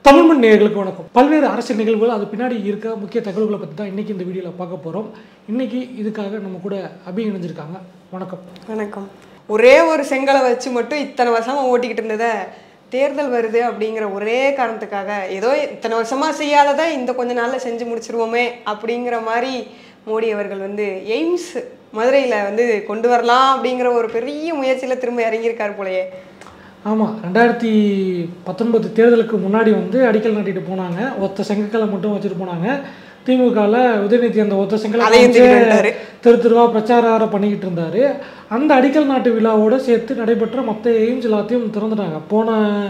தமிழ் மண் நேயர்களுக்கு வணக்கம் பல்வேறு அரசியல் நிகழ்வுகள் அது பின்னாடி இருக்க முக்கிய தகவல்களை பற்றி தான் இன்றைக்கி இந்த வீடியோவில் பார்க்க போகிறோம் இன்றைக்கி இதுக்காக நம்ம கூட அபி இணைஞ்சிருக்காங்க வணக்கம் வணக்கம் ஒரே ஒரு செங்கலை வச்சு மட்டும் இத்தனை வருஷமா ஓட்டிக்கிட்டு இருந்ததை தேர்தல் வருது அப்படிங்கிற ஒரே காரணத்துக்காக ஏதோ இத்தனை வருஷமா செய்யாததை இந்த கொஞ்ச நாள்ல செஞ்சு முடிச்சிருவோமே அப்படிங்கிற மாதிரி மோடி அவர்கள் வந்து எய்ம்ஸ் மதுரையில் வந்து கொண்டு வரலாம் அப்படிங்கிற ஒரு பெரிய முயற்சியில் திரும்ப இறங்கியிருக்காரு போலயே ஆமாம் ரெண்டாயிரத்தி பத்தொன்பது தேர்தலுக்கு முன்னாடி வந்து அடிக்கல் நாட்டிட்டு போனாங்க ஒத்த செங்கக்கலை மட்டும் வச்சுட்டு போனாங்க திமுகவில் உதயநிதி அந்த ஒத்த செங்கலை அதையும் காமிச்சு தூக்கிட்டு வந்துட்டாரு. தெரு தெருவா பிரச்சாரம் பண்ணிக்கிட்டு இருந்தார் அந்த அடிக்கல் நாட்டு விழாவோட சேர்த்து நடைபெற்ற மற்ற எய்ம்ஸ் எல்லாத்தையும் திறந்துட்டாங்க போன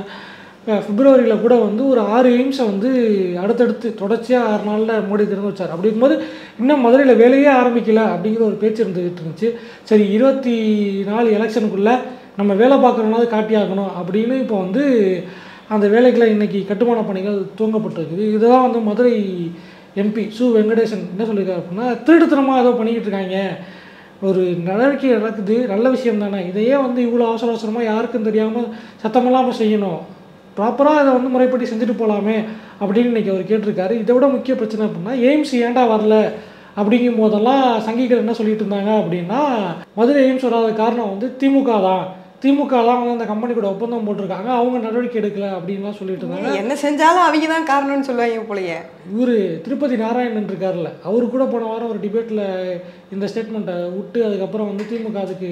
அஹ், பிப்ரவரியில் கூட வந்து ஒரு ஆறு எய்ம்ஸை வந்து அடுத்தடுத்து தொடர்ச்சியாக ஆறு நாளில் மோடி திறந்து வச்சார் அப்படி இருக்கும்போது இன்னும் மதுரையில் வேலையே ஆரம்பிக்கல அப்படிங்கிற ஒரு பேச்சு இருந்துகிட்டு இருந்துச்சு சரி இருபத்தி நாலு எலெக்ஷனுக்குள்ளே நம்ம வேலை பார்க்குறோம்னாவது காட்டியாகணும் அப்படின்னு இப்போ வந்து அந்த வேலைகளை இன்னைக்கு கட்டுமான பணிகள் துவங்கப்பட்டிருக்குது இதுதான் வந்து மதுரை எம்பி சு வெங்கடேசன் என்ன சொல்லியிருக்காரு அப்படின்னா திருட்டுத்தனமாக ஏதோ பண்ணிக்கிட்டு இருக்காங்க ஒரு நடவடிக்கை நடக்குது நல்ல விஷயம் தானே இதையே வந்து இவ்வளோ அவசர அவசரமாக யாருக்கும் தெரியாமல் சத்தமில்லாமல் செய்யணும் ப்ராப்பராக அதை வந்து முறைப்படி செஞ்சுட்டு போகலாமே அப்படின்னு இன்னைக்கு அவர் கேட்டிருக்காரு இதை விட முக்கிய பிரச்சனை அப்படின்னா எய்ம்ஸ் ஏன்டா வரல அப்படிங்கும் போதெல்லாம் சங்கிகள் என்ன சொல்லிட்டு இருந்தாங்க அப்படின்னா மதுரை எய்ம்ஸ் வராத காரணம் வந்து திமுக தான் திமுகலாம் வந்து அந்த கம்பெனி கூட ஒப்பந்தம் போட்டிருக்காங்க அவங்க நடவடிக்கை எடுக்கல அப்படின்லாம் சொல்லிட்டு இருந்தாங்க என்ன செஞ்சாலும் அவங்க தான் காரணம்னு சொல்லுவாங்க போலயே இவர் திருப்பதி நாராயணன் இருக்கார்ல அவரு கூட போன வாரம் ஒரு டிபேட்டில் இந்த ஸ்டேட்மெண்ட்டை விட்டு அதுக்கப்புறம் வந்து திமுக அதுக்கு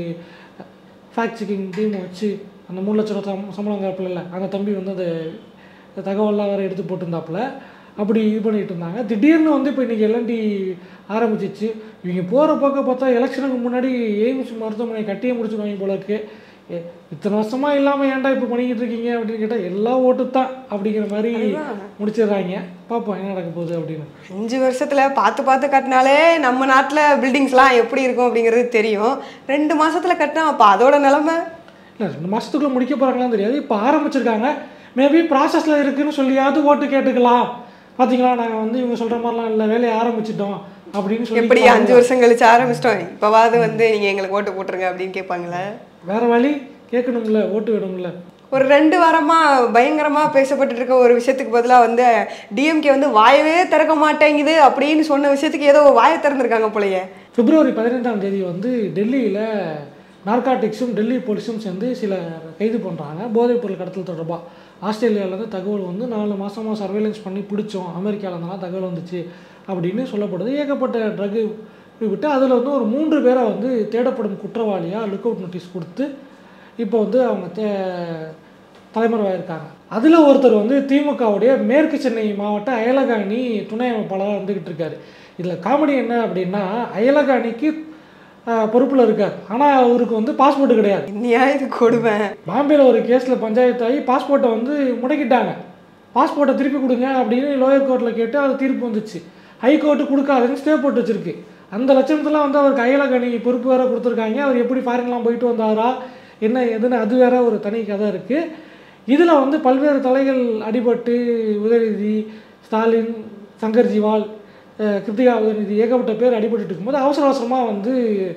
ஃபேக்ட் செக்கிங் டீம் வச்சு அந்த மூணு லட்ச ரூபா சம் சம்பளம் தரப்பில்ல அந்த தம்பி வந்து அது அந்த தகவல்லாம் வேறு எடுத்து போட்டிருந்தாப்புல அப்படி இது பண்ணிட்டு இருந்தாங்க திடீர்னு வந்து இப்போ இன்றைக்கி எல்என்டி ஆரம்பிச்சிச்சு இவங்க போகிற பக்கம் பார்த்தா எலெக்ஷனுக்கு முன்னாடி எய்ம்ஸ் மருத்துவமனை கட்டியே முடிச்சுருவாங்க போல இருக்கு ஏ, இத்தனை வருஷமா இல்லாமல் ஏன்டா இப்போ பண்ணிக்கிட்டு இருக்கீங்க அப்படின்னு கேட்டால் எல்லா ஓட்டு தான் அப்படிங்கிற மாதிரி முடிச்சிடுறாங்க பார்ப்போம் என்ன நடக்க போகுது அப்படின்னு அஞ்சு வருஷத்துல பார்த்து பார்த்து கட்டினாலே நம்ம நாட்டில் பில்டிங்ஸ்லாம் எப்படி இருக்கும் அப்படிங்கிறது தெரியும் ரெண்டு மாசத்துல கட்டினா அப்போ அதோட நிலைமை இல்லை ரெண்டு மாதத்துக்குள்ளே முடிக்க போகிறாங்களான்னு தெரியாது இப்போ ஆரம்பிச்சிருக்காங்க மேபி ப்ராசஸில் இருக்குன்னு சொல்லியாவது ஓட்டு கேட்டுக்கலாம் பார்த்தீங்களா நாங்கள் வந்து இவங்க சொல்கிற மாதிரிலாம் இல்லை வேலையை ஆரம்பிச்சிட்டோம் அப்படின்னு சொல்லி எப்படி அஞ்சு வருஷம் கழிச்சு ஆரம்பிச்சிட்டோம் இப்போவாது வந்து நீங்க எங்களுக்கு ஓட்டு போட்டுருங்க அப்படின்னு கேட்பாங்களே வேற வழி கேட்கணும்ல ஓட்டு வேணும்ல ஒரு ரெண்டு வாரமா பயங்கரமா பேசப்பட்டு இருக்க ஒரு விஷயத்துக்கு பதிலா வந்து டிஎம்கே வந்து வாயவே திறக்க மாட்டேங்குது அப்படின்னு சொன்ன விஷயத்துக்கு ஏதோ வாயை திறந்திருக்காங்க போலயே பிப்ரவரி பதினைந்தாம் தேதி வந்து டெல்லியில் நார்காட்டிக்ஸும் டெல்லி போலீஸும் சேர்ந்து சில கைது பண்ணுறாங்க போதைப்பொருள் கடத்தல் தொடர்பாக ஆஸ்திரேலியாவிலேருந்து தகவல் வந்து நாலு மாதமாக சர்வேலன்ஸ் பண்ணி பிடிச்சோம் அமெரிக்காவிலேருந்துலாம் தகவல் வந்துச்சு அப்படின்னு சொல்லப்படுது ஏகப்பட்ட ட்ரகு விட்டு அதில் வந்து ஒரு மூன்று பேரை வந்து தேடப்படும் குற்றவாளியாக லுக் அவுட் நோட்டீஸ் கொடுத்து இப்போ வந்து அவங்க தே தலைமறைவாயிருக்காங்க அதில் ஒருத்தர் வந்து திமுகவுடைய மேற்கு சென்னை மாவட்ட அயலகாணி துணை அமைப்பாளராக இருந்துக்கிட்டு இருக்காரு இதில் காமெடி என்ன அப்படின்னா அயலகாணிக்கு பொறுப்பில் இருக்கார் ஆனால் அவருக்கு வந்து பாஸ்போர்ட் கிடையாது என்னையா இது கொடுமை பாம்பேல ஒரு கேஸில் பஞ்சாயத்து ஆகி பாஸ்போர்ட்டை வந்து முடக்கிட்டாங்க பாஸ்போர்ட்டை திருப்பி கொடுங்க அப்படின்னு லோயர் கோர்ட்டில் கேட்டு அது தீர்ப்பு வந்துச்சு ஹைகோர்ட்டு கொடுக்காதுன்னு ஸ்டே போட்டு வச்சிருக்கு அந்த லட்சணத்தில் வந்து அவருக்கு அயலகணி பொறுப்பு வேற கொடுத்துருக்காங்க அவர் எப்படி ஃபாரின்லாம் போயிட்டு வந்தாரா என்ன எதுன்னு அது வேற ஒரு தனி கதை இருக்குது இதில் வந்து பல்வேறு தலைகள் அடிபட்டு உதயநிதி ஸ்டாலின் சங்கர் ஜிவால் அஹ், கிருத்திகா உதயநிதி ஏகப்பட்ட பேர் அடிபட்டு இருக்கும்போது அவசர அவசரமாக வந்து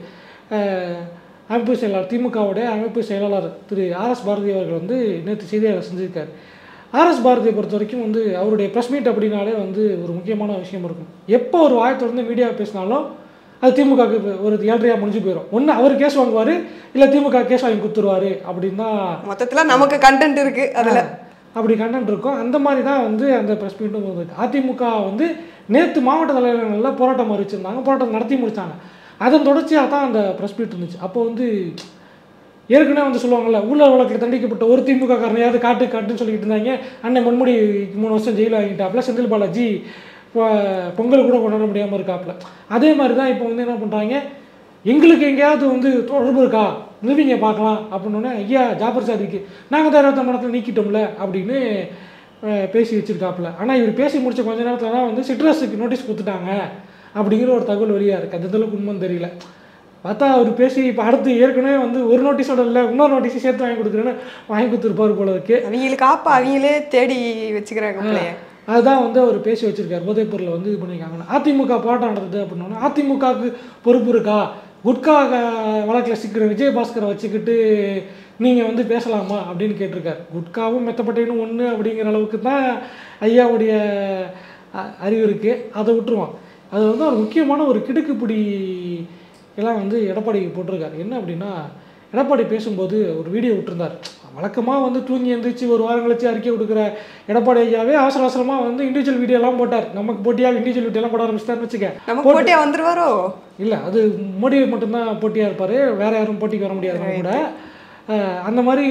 அஹ், அமைப்பு செயலாளர் திமுகவுடைய அமைப்பு செயலாளர் திரு ஆர்எஸ் பாரதி அவர்கள் வந்து நேற்று செய்தியாளர் செஞ்சிருக்காரு ஆர்எஸ் பாரதியை பொறுத்த வரைக்கும் வந்து அவருடைய ப்ரெஸ் மீட் அப்படின்னாலே வந்து ஒரு முக்கியமான விஷயம் இருக்கும் எப்போ ஒரு வாய் திறந்து மீடியா பேசினாலும் அது திமுகவுக்கு ஒரு ஏழ்றையாக முடிஞ்சு போயிடும் ஒன்று அவர் கேஸ் வாங்குவார் இல்லை திமுக கேஸ் வாங்கி கொடுத்துருவாரு அப்படின்னு தான் மொத்தத்துல நமக்கு கண்டென்ட் இருக்கு அதுல அப்படி கண்டென்ட் இருக்கும் அந்த மாதிரி தான் வந்து அந்த ப்ரெஸ் மீட்டும் இருந்தது அதிமுக வந்து நேற்று மாவட்ட தலைவர்களில் போராட்டம் அறிவிச்சிருந்தாங்க போராட்டம் நடத்தி முடிச்சாங்க அதன் தொடர்ச்சியாக தான் அந்த ப்ரெஸ் மீட் இருந்துச்சு அப்போ வந்து ஏற்கனவே வந்து சொல்லுவாங்கல்ல ஊழல் வழக்கில் தண்டிக்கப்பட்ட ஒரு திமுக காரனையாவது காட்டு காட்டுன்னு சொல்லிட்டு இருந்தாங்க அண்ணன் மண்முடி மூணு வருஷம் ஜெயில் வாங்கிட்டாப்புல செந்தில் பாலாஜி பொ- பொங்கல் கூட கொண்டாட முடியாமல் இருக்காப்புல அதே மாதிரி தான் இப்போ வந்து என்ன பண்ணுறாங்க எங்களுக்கு எங்கேயாவது வந்து தொடர்பு இருக்கா நிறுவிங்க பார்க்கலாம் அப்படின்னோடனே ஐயா ஜாபர் சாதிக்கு நாங்கள் தான் இருபத்தாம் இடத்துல நீக்கிட்டோம்ல அப்படின்னு அஹ், பேசி வச்சிருக்காப்புல ஆனால் இவர் பேசி முடிச்ச கொஞ்ச நேரத்தில் தான் வந்து சிட்ரஸுக்கு நோட்டீஸ் கொடுத்துட்டாங்க அப்படிங்கிற ஒரு தகவல் வெளியாக இருக்குது அந்த அளவுக்கு உண்மை தெரியல பார்த்தா அவர் பேசி இப்போ அடுத்து ஏற்கனவே வந்து ஒரு நோட்டீஸோட இல்லை இன்னொரு நோட்டீஸ் சேர்த்து வாங்கி கொடுக்குறேன்னு வாங்கி கொடுத்துருப்பாரு போல இருக்கு அவங்களுக்கு ஆப்பா அவங்களே தேடி வச்சுக்கிறாங்க போலயே அதுதான் வந்து அவர் பேசி வச்சிருக்காரு போதைப் பொருளை வந்து இது பண்ணியிருக்காங்க அதிமுக போராட்டம் நடந்தது அப்படின்னா அதிமுகவுக்கு பொறுப்பு இருக்கா குட்கா க- வழக்கில் சிக்கிற விஜயபாஸ்கரை வச்சுக்கிட்டு நீங்கள் வந்து பேசலாமா அப்படின்னு கேட்டிருக்காரு குட்காவும் மெத்தப்பட்டையும் ஒன்று அப்படிங்கிற அளவுக்கு தான் ஐயாவுடைய அ- அறிவு இருக்குது அதை விட்டுருவான் அது வந்து ஒரு முக்கியமான ஒரு கிடுக்குப்பிடி எல்லாம் வந்து எடப்பாடி போட்டிருக்காரு என்ன அப்படின்னா எடப்பாடி பேசும்போது ஒரு வீடியோ விட்டுருந்தார் வழக்கமாக வந்து தூங்கி எந்திரிச்சு ஒரு வாரம் கழிச்சு அறிக்கை கொடுக்குற எடப்பாடி ஐயாவே அவசர அவசரமாக வந்து இண்டிவிஜுவல் வீடியோலாம் போட்டார் நமக்கு போட்டியாக இண்டிவிஜுவல் வீடியோலாம் போட ஆரம்பிச்சிட்டாருன்னு வச்சுக்க நமக்கு போட்டியா வந்துருவாரோ இல்லை அது மோடி மட்டும்தான் போட்டியாக இருப்பார் வேற யாரும் போட்டிக்கு வர முடியாது நம்ம கூட அஹ் அந்த மாதிரி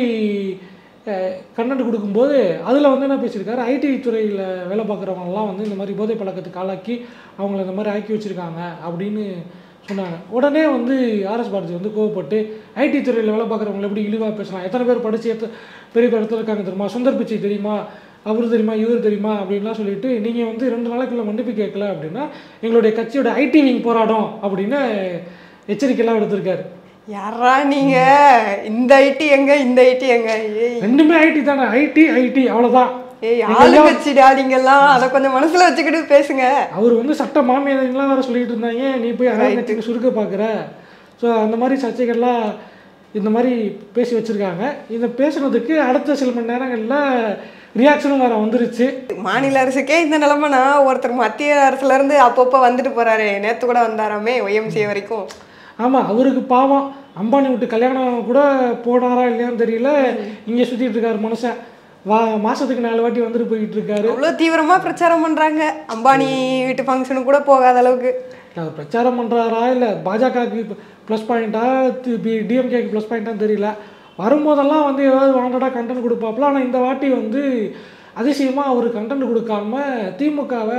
கண்டென்ட் கொடுக்கும்போது அதில் வந்து என்ன பேசியிருக்காரு ஐடி துறையில் வேலை பார்க்குறவங்கலாம் வந்து இந்த மாதிரி போதை பழக்கத்துக்கு ஆளாக்கி அவங்கள இந்த மாதிரி ஆக்கி வச்சுருக்காங்க அப்படின்னு சொன்னாங்க உடனே வந்து ஆர்எஸ் பாரதி வந்து கோவப்பட்டு ஐடி துறையில் வேலை பார்க்குறவங்களை எப்படி இழிவாக பேசலாம் எத்தனை பேர் படித்து எத்த பெரிய பெரிய இடத்துல இருக்காங்க தெரியுமா சுந்தர் பிச்சை தெரியுமா அவரு தெரியுமா இவர் தெரியுமா அப்படின்லாம் சொல்லிட்டு நீங்கள் வந்து ரெண்டு நாளைக்குள்ள மன்னிப்பு கேட்கல அப்படின்னா எங்களுடைய கட்சியோட ஐடி விங் போராடும் அப்படின்னு எச்சரிக்கையெல்லாம் எடுத்திருக்காரு யாரா நீங்க இந்த ஐடி எங்க இந்த ஐடி எங்க ஏய் ரெண்டுமே ஐடி தானே ஐடி ஐடி அவ்வளோதான் ஏய் ஆளுங்கட்சிடா நீங்கெல்லாம் அதை கொஞ்சம் மனசுல வச்சுக்கிட்டு பேசுங்க அவர் வந்து சட்ட மாமியாரெல்லாம் வேற சொல்லிட்டு இருந்தாங்க நீ போய் அரங்கத்துக்கு சுருக்க பார்க்குற ஸோ அந்த மாதிரி சர்ச்சைகள்லாம் இந்த மாதிரி பேசி வச்சுருக்காங்க இதை பேசுனதுக்கு அடுத்த சில மணி நேரங்களில் ரியாக்ஷனும் வேறு வந்துருச்சு மாநில அரசுக்கே இந்த நிலைமைனா ஒருத்தர் மத்திய அரசுல இருந்து அப்பப்போ வந்துட்டு போறாரு நேத்து கூட வந்தாராமே ஒய்எம்சிஏ வரைக்கும் ஆமாம் அவருக்கு பாவம் அம்பானி விட்டு கல்யாணம் கூட போனாரா இல்லையான்னு தெரியல இங்கே சுற்றிட்டு இருக்காரு மனுஷன் வா மாதத்துக்கு நாலு வாட்டி வந்துட்டு போயிட்டு இருக்காரு அவ்வளோ தீவிரமா பிரச்சாரம் பண்றாங்க அம்பானி வீட்டு ஃபங்க்ஷனுக்கு கூட போகாத அளவுக்கு அவர் பிரச்சாரம் பண்ணுறாரா இல்லை பாஜகவுக்கு ப்ளஸ் பாயிண்ட்டா டிஎம்கேக்கு ப்ளஸ் பாயிண்ட்டான்னு தெரியல வரும்போதெல்லாம் வந்து ஏதாவது வாண்டடாக கண்டென்ட் கொடுப்பாப்புல ஆனால் இந்த வாட்டி வந்து அதிசயமாக அவர் கண்டென்ட் கொடுக்காம திமுகவை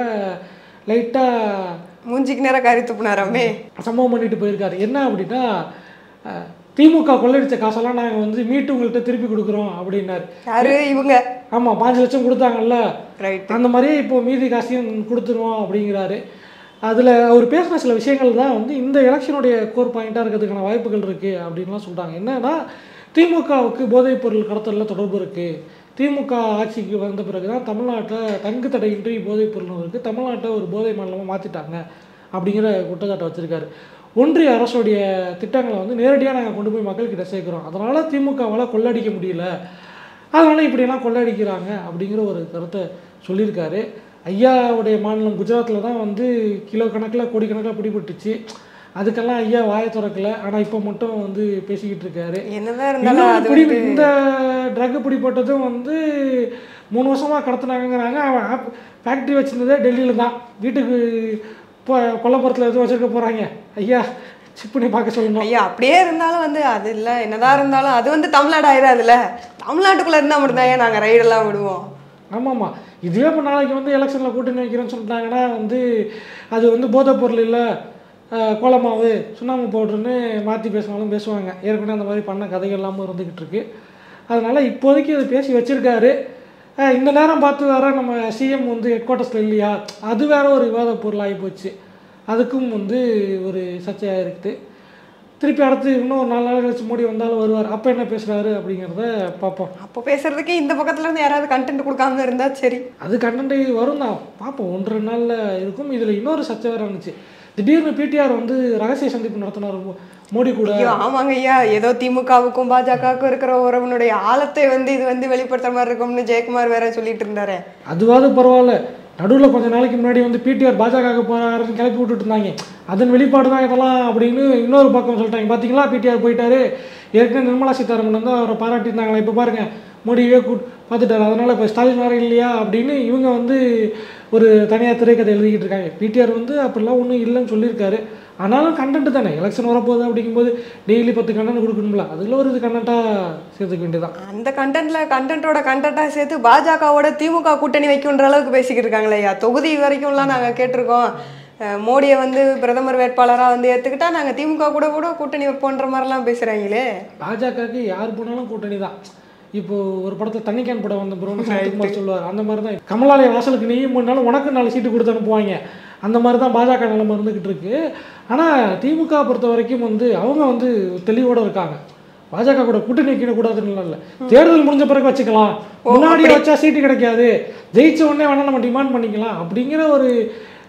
லைட்டாக மூஞ்சிக்கு நேரம் கறி துப்புனாராமே சம்பவம் பண்ணிட்டு போயிருக்காரு என்ன அப்படின்னா அஹ், திமுக கொள்ளடிச்ச காசெல்லாம் நாங்கள் வந்து மீட்டு உங்கள்கிட்ட திருப்பி கொடுக்குறோம் அப்படின்னாரு யாரு இவங்க ஆமாம் பாஞ்சு லட்சம் கொடுத்தாங்கல்ல ரைட் அந்த மாதிரியே இப்போ மீதி காசையும் கொடுத்துருவோம் அப்படிங்கிறாரு அதில் அவர் பேசின சில விஷயங்கள் தான் வந்து இந்த எலெக்ஷனுடைய கோர் பாயிண்ட்டாக இருக்கிறதுக்கான வாய்ப்புகள் இருக்குது அப்படின்லாம் சொல்கிறாங்க என்னன்னா திமுகவுக்கு போதைப் பொருள் கடத்தலில் தொடர்பு இருக்குது திமுக ஆட்சிக்கு வந்த பிறகு தான் தமிழ்நாட்டில் தங்கு தடையின்றி போதைப் பொருள் இருக்குது தமிழ்நாட்டை ஒரு போதை மாநிலமாக மாற்றிட்டாங்க அப்படிங்கிற குற்றச்சாட்டை வச்சுருக்காரு ஒன்றிய அரசுடைய திட்டங்களை வந்து நேரடியாக நாங்கள் கொண்டு போய் மக்கள்கிட்ட சேர்க்குறோம் அதனால் திமுகவால் கொள்ளடிக்க முடியல அதனால் இப்படியெல்லாம் கொள்ளடிக்கிறாங்க அப்படிங்கிற ஒரு கருத்தை சொல்லியிருக்காரு ஐயாவுடைய மாநிலம் குஜராத்தில் தான் வந்து கிலோ கணக்கில் கோடிக்கணக்கில் பிடிபட்டுச்சு அதுக்கெல்லாம் ஐயா வாயை திறக்கல ஆனால் இப்போ மட்டும் வந்து பேசிக்கிட்டு இருக்காரு என்னதான் இருந்தாலும் இன்னொரு அது பிடி வந்து இந்த ட்ரக் பிடிப்பட்டதும் வந்து மூணு வருஷமாக கடத்தினாங்கங்கிறாங்க அவன் ஃபேக்ட்ரி வச்சிருந்ததே டெல்லியில் தான் வீட்டுக்கு இப்போ கொல்லப்புறத்தில் எதுவும் வச்சிருக்க போகிறாங்க ஐயா செக் பண்ணி பார்க்க சொல்லணும் ஐயா அப்படியே இருந்தாலும் வந்து அது இல்ல என்னதான் இருந்தாலும் அது வந்து தமிழ்நாடு ஆயிடாதுல்ல தமிழ்நாட்டுக்குள்ள இருந்தா மட்டும்தான் ஏன் நாங்க ரைடெல்லாம் விடுவோம் ஆமாம்மா இதுவே இப்போ நாளைக்கு வந்து எலெக்ஷனில் கூட்டணி வைக்கிறேன்னு சொல்லிட்டாங்கன்னா வந்து அது வந்து போதைப் பொருள் இல்லை அஹ், கோலமாவு சுண்ணாம்பு பவுடர்னு மாற்றி பேசினாலும் பேசுவாங்க ஏற்கனவே அந்த மாதிரி பண்ண கதைகள் எல்லாமும் இருந்துக்கிட்டு இருக்கு அதனால் இப்போதைக்கு அது பேசி வச்சுருக்காரு இந்த நேரம் பார்த்து வேற நம்ம சிஎம் வந்து ஹெட் குவார்ட்டர்ஸில் இல்லையா அது வேற ஒரு விவாத பொருளாகி போச்சு அதுக்கும் வந்து ஒரு சர்ச்சையாக இருக்குது திருப்பி அடுத்து இன்னும் ஒரு நாலு நாள் கழிச்சு மோடி வந்தாலும் வருவார் அப்போ என்ன பேசுகிறாரு அப்படிங்கிறத பார்ப்போம் அப்போ பேசுறதுக்கு இந்த பக்கத்துல இருந்து யாராவது கண்டென்ட் கொடுக்காம இருந்தா சரி அது கண்டென்ட் வரும் தான் பார்ப்போம் ஒன்றரை நாளில் இருக்கும் இதில் இன்னொரு சர்ச்சை வேறு இருந்துச்சு திடீர்னு பிடிஆர் வந்து ரகசிய சந்திப்பு நடத்தினார் மோ- மோடி கூட ஐயோ ஆமாங்க ஐயா ஏதோ திமுகவுக்கும் பாஜகவுக்கும் இருக்கிற உறவினுடைய ஆழத்தை வந்து இது வந்து வெளிப்படுத்துற மாதிரி இருக்கும்னு ஜெயக்குமார் வேற சொல்லிட்டு இருந்தாரு அதுவாது பரவாயில்ல நடுவில் கொஞ்ச நாளைக்கு முன்னாடி வந்து பிடிஆர் பாஜக போறாருன்னு கிளப்பி விட்டுட்டு இருந்தாங்க அதன் வெளிப்பாடு தான் இதெல்லாம் அப்படின்னு இன்னொரு பக்கம் சொல்லிட்டாங்க பார்த்தீங்களா பிடிஆர் போயிட்டாரு ஏற்கனவே நிர்மலா சீதாராமன் வந்து அவரை பாராட்டியிருந்தாங்களா இப்போ பாருங்க மோடியே கூட் பார்த்துட்டாரு அதனால இப்போ ஸ்டாலின் வர இல்லையா அப்படின்னு இவங்க வந்து ஒரு தனியார் திரைக்கதை எழுதிக்கிட்டு இருக்காங்க பிடிஆர் வந்து அப்படிலாம் ஒன்றும் இல்லைன்னு சொல்லியிருக்காரு ஆனாலும் கண்டென்ட் தானே எலெக்ஷன் வரப்போகுது அப்படிங்கும்போது டெய்லி பத்து கண்டென்ட் கொடுக்கணும்ல அதில் ஒரு இது கண்டென்ட்டாக சேர்த்துக்க வேண்டியதான் அந்த கண்டென்ட்ல கண்டென்ட்டோட கண்டென்ட்டா சேர்த்து பாஜகவோட திமுக கூட்டணி வைக்குன்ற அளவுக்கு பேசிக்கிட்டு இருக்காங்களே ஐயா தொகுதி வரைக்கும்லாம் நாங்க கேட்டிருக்கோம் அஹ் மோடியை வந்து பிரதமர் வேட்பாளரா வந்து ஏத்துக்கிட்டா நாங்க திமுக கூட கூட கூட்டணி வைப்போன்ற மாதிரிலாம் பேசுறாங்களே பாஜகவுக்கு யார் போனாலும் கூட்டணி தான் இப்போ ஒரு படத்தில் தண்ணி கேன் படம் வந்த பிறகு சரத்குமார் சொல்லுவார் அந்த மாதிரி தான் கமலாலய வாசலுக்கு நீயும் போனாலும் உனக்கு நாலு சீட்டு கொடுத்து அனுப்புவாங்க அந்த மாதிரி தான் பாஜக நிலைமை இருந்துக்கிட்டு இருக்கு ஆனால் திமுக பொறுத்த வரைக்கும் வந்து அவங்க வந்து தெளிவோட இருக்காங்க பாஜக கூட கூட்டணி வைக்கக்கூடாதுன்னு இல்லை தேர்தல் முடிஞ்ச பிறகு வச்சுக்கலாம் முன்னாடி வச்சா சீட்டு கிடைக்காது ஜெயிச்ச உடனே வேணா நம்ம டிமாண்ட் பண்ணிக்கலாம் அப்படிங்கிற ஒரு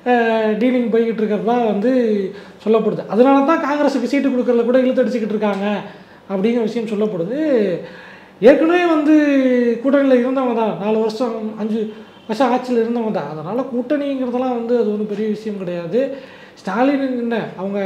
டீலிங் போய்கிட்டு இருக்கிறதா வந்து சொல்லப்படுது அதனால தான் காங்கிரஸுக்கு சீட்டு கொடுக்கறதுல கூட இழுத்தடிச்சிக்கிட்டு இருக்காங்க அப்படிங்கிற விஷயம் சொல்லப்படுது ஏற்கனவே வந்து கூட்டணியில் இருந்தவங்க தான் நாலு வருஷம் அஞ்சு வருஷம் ஆட்சியில் இருந்தவங்க தான் அதனால் கூட்டணிங்கிறதெல்லாம் வந்து அது ஒன்றும் பெரிய விஷயம் கிடையாது ஸ்டாலின் என்ன அவங்க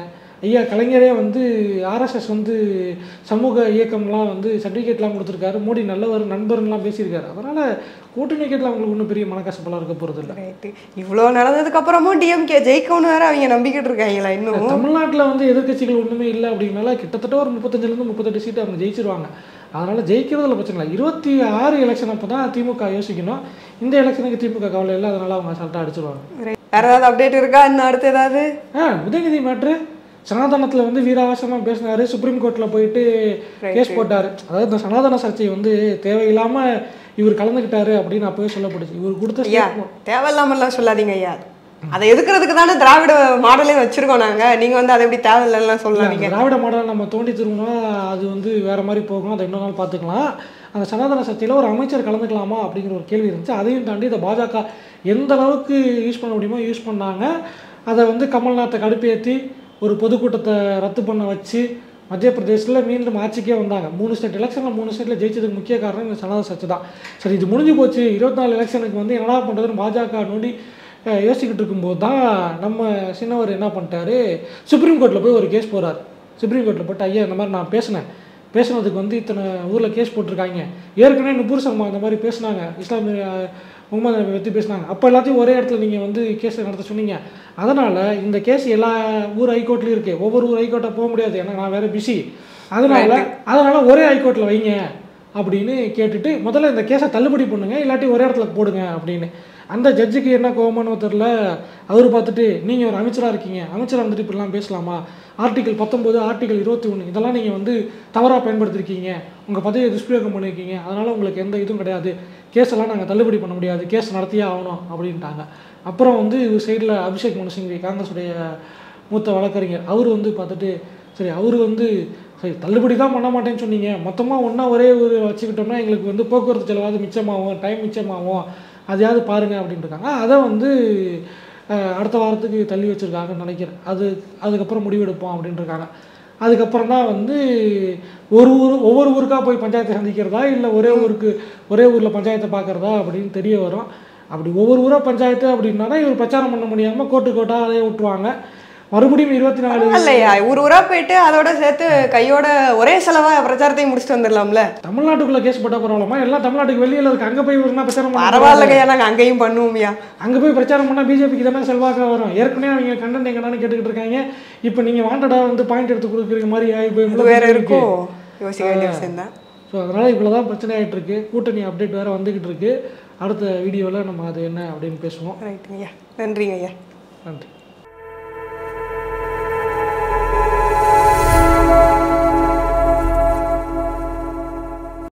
ஐயா கலைஞரே வந்து ஆர்எஸ்எஸ் வந்து சமூக இயக்கம்லாம் வந்து சர்டிஃபிகேட்லாம் கொடுத்துருக்காரு மோடி நல்லவர் நண்பர்லாம் பேசியிருக்காரு அதனால் கூட்டணி கேட்டில் அவங்களுக்கு ஒன்றும் பெரிய மனக்கசப்பெல்லாம் இருக்க போகிறது இல்லை ரைட்டு இவ்வளோ நடந்ததுக்கு அப்புறமும் டிஎம்கே ஜெயிக்கணும்னு வேற அவங்க நம்பிக்கிட்டு இருக்காங்களா இன்னும் தமிழ்நாட்டில் வந்து எதிர்க்கட்சிகள் ஒன்றுமே இல்லை அப்படின்னால கிட்டத்தட்ட ஒரு முப்பத்தஞ்சுலேருந்து முப்பத்தெட்டு சீட்டு அவங்க ஜெயிச்சிருவாங்க அதனால் ஜெயிக்கிறதுல பிரச்சனை இல்லை இருபத்தி ஆறு எலெக்ஷன் அப்போ தான் திமுக யோசிக்கணும் இந்த எலெக்ஷனுக்கு திமுக கவலை இல்லை அதனால் அவங்க அசால்ட்டாக அடிச்சிருவாங்க Right. வேற ஏதாவது அப்டேட் இருக்கா இன்னும் அடுத்து ஏதாவது ஆ உதயநிதி மேட்ரு சனாதனத்தில் வந்து வீராவாசமாக பேசினாரு சுப்ரீம் கோர்ட்டில் போயிட்டு கேஸ் போட்டார் அதாவது இந்த சனாதன சர்ச்சை வந்து தேவையில்லாமல் இவர் கலந்துக்கிட்டாரு அப்படின்னு அப்போவே சொல்லப்படுச்சு இவர் கொடுத்த ஐயா statement- தேவையில்லாமலாம் சொல்லாதீங்க ஐயா அதை எதுக்குறதுக்கு தானே திராவிட மாடலே வச்சிருக்கோம் நாங்க நீங்க வந்து அதை எப்படி தேவையில்லாம் சொல்லாதீங்க திராவிட மாடல் நம்ம தோண்டி திரும்பினா அது வந்து வேற மாதிரி போகும் அதை இன்னொரு நாள் பார்த்துக்கலாம் அந்த சனாதன சர்ச்சையில் ஒரு அமைச்சர் கலந்துக்கலாமா அப்படிங்கிற ஒரு கேள்வி இருந்துச்சு அதையும் தாண்டி இந்த பாஜக எந்த அளவுக்கு யூஸ் பண்ண முடியுமோ யூஸ் பண்ணாங்க அதை வந்து கமல்நாத்தை கடுப்பேற்றி ஒரு பொதுக்கூட்டத்தை ரத்து பண்ண வச்சு மத்திய பிரதேசத்தில் மீண்டும் ஆட்சிக்கே வந்தாங்க மூணு ஸ்டேட் எலெக்ஷனில் மூணு ஸ்டேட்டில் ஜெயிச்சதுக்கு முக்கிய காரணம் இந்த சனாதன சர்ச்சை தான் சரி இது முடிஞ்சு போச்சு இருபத்தி நாலு எலெக்ஷனுக்கு வந்து என்னடா பண்ணுறதுன்னு பாஜக நோண்டி அஹ், யோசிச்சுக்கிட்டு இருக்கும்போது தான் நம்ம சின்னவர் என்ன பண்ணிட்டாரு சுப்ரீம் கோர்ட்டில் போய் ஒரு கேஸ் போகிறார் சுப்ரீம் கோர்ட்டில் போட்டு ஐயா இந்த மாதிரி நான் பேசினேன் பேசுனதுக்கு வந்து இத்தனை ஊரில் கேஸ் போட்டிருக்காங்க ஏற்கனவே நுபுர் சர்மா அந்த மாதிரி பேசுனாங்க இஸ்லாமிய அஹ், முகமது நபி பற்றி பேசுனாங்க அப்போ எல்லாத்தையும் ஒரே இடத்துல நீங்கள் வந்து கேஸ் நடத்த சொன்னீங்க அதனால் இந்த கேஸ் எல்லா ஊர் ஹைகோர்ட்லையும் இருக்குது ஒவ்வொரு ஊர் ஹைகோர்ட்டாக போக முடியாது ஏன்னா நான் வேறு பிஸி அதனால் அதனால் ஒரே ஹைகோர்ட்டில் வைங்க அப்படின்னு கேட்டுட்டு முதல்ல இந்த கேஸை தள்ளுபடி பண்ணுங்க இல்லாட்டி ஒரே இடத்துல போடுங்க அப்படின்னு அந்த ஜட்ஜுக்கு என்ன கோவமானோ தெரில அவர் பார்த்துட்டு நீங்கள் ஒரு அமைச்சராக இருக்கீங்க அமைச்சராக வந்துட்டு இப்படிலாம் பேசலாமா ஆர்டிகல் பத்தொம்போது ஆர்டிகல் இருபத்தி ஒன்று இதெல்லாம் நீங்கள் வந்து தவறாக பயன்படுத்திருக்கீங்க உங்கள் பதவியை துஷ்பிரயோகம் பண்ணியிருக்கீங்க அதனால் உங்களுக்கு எந்த இதுவும் கிடையாது கேஸ் எல்லாம் நாங்கள் தள்ளுபடி பண்ண முடியாது கேஸ் நடத்தியே ஆகணும் அப்படின்ட்டாங்க அப்புறம் வந்து இது சைடில் அபிஷேக் மனு சிங்வி காங்கிரஸுடைய மூத்த வழக்கறிஞர் அவர் வந்து பார்த்துட்டு சரி அவர் வந்து சரி தள்ளுபடி தான் பண்ண மாட்டேன்னு சொன்னீங்க மொத்தமாக ஒன்றா ஒரே ஒரு வச்சுக்கிட்டோம்னா எங்களுக்கு வந்து போக்குவரத்து செலவாவது மிச்சமாகும் டைம் மிச்சமாகும் அதையாவது பாருங்க அப்படின்ட்டு இருக்காங்க அதை வந்து அஹ், அடுத்த வாரத்துக்கு தள்ளி வச்சுருக்காங்கன்னு நினைக்கிறேன் அது அதுக்கப்புறம் முடிவெடுப்போம் அப்படின்ட்டு இருக்காங்க அதுக்கப்புறம் தான் வந்து ஒரு ஊர் ஒவ்வொரு ஊருக்காக போய் பஞ்சாயத்தை சந்திக்கிறதா இல்லை ஒரே ஊருக்கு ஒரே ஊரில் பஞ்சாயத்தை பார்க்குறதா அப்படின்னு தெரிய வரும் அப்படி ஒவ்வொரு ஊராக பஞ்சாயத்து அப்படின்னா இவர் பிரச்சாரம் பண்ண முடியாமல் கோட்டு கோட்டாக அதையே விட்டுருவாங்க மறுபடியும் இருபத்தி நாலு இல்லையா ஊர் ஊரா போயிட்டு அதோட சேர்த்து கையோட ஒரே செலவா பிரச்சாரத்தையும் முடிச்சுட்டு வந்துடலாம்ல தமிழ்நாட்டுக்குள்ள கேஸ் போட்டால் பரவாயில்லமா எல்லாம் தமிழ்நாட்டுக்கு வெளியில் இருக்கு அங்கே போய் ஒரு பிரச்சாரம் பண்ண பரவாயில்லங்கய்யா நாங்க அங்கேயும் பண்ணுவோம்யா அங்கே போய் பிரச்சாரம் பண்ணால் பிஜேபிக்கு தானே செல்வாக்காக வரும் ஏற்கனவே அவங்க கண்டென்ட் எங்கடான்னு கேட்டுக்கிட்டு இருக்காங்க இப்போ நீங்கள் வாண்டடாக வந்து பாயிண்ட் எடுத்து கொடுக்குற மாதிரி ஆகி போய் இது வேற இருக்கும் யோசிக்க வேண்டிய விஷயம் தான் ஸோ அதனால் இவ்வளோ தான் பிரச்சனை ஆகிட்டு இருக்கு கூட்டணி அப்டேட் வேறு வந்துக்கிட்டு இருக்கு அடுத்த வீடியோவில் நம்ம அது என்ன அப்படின்னு பேசுவோம் ரைட்டுங்கய்யா நன்றிங்க ஐயா நன்றி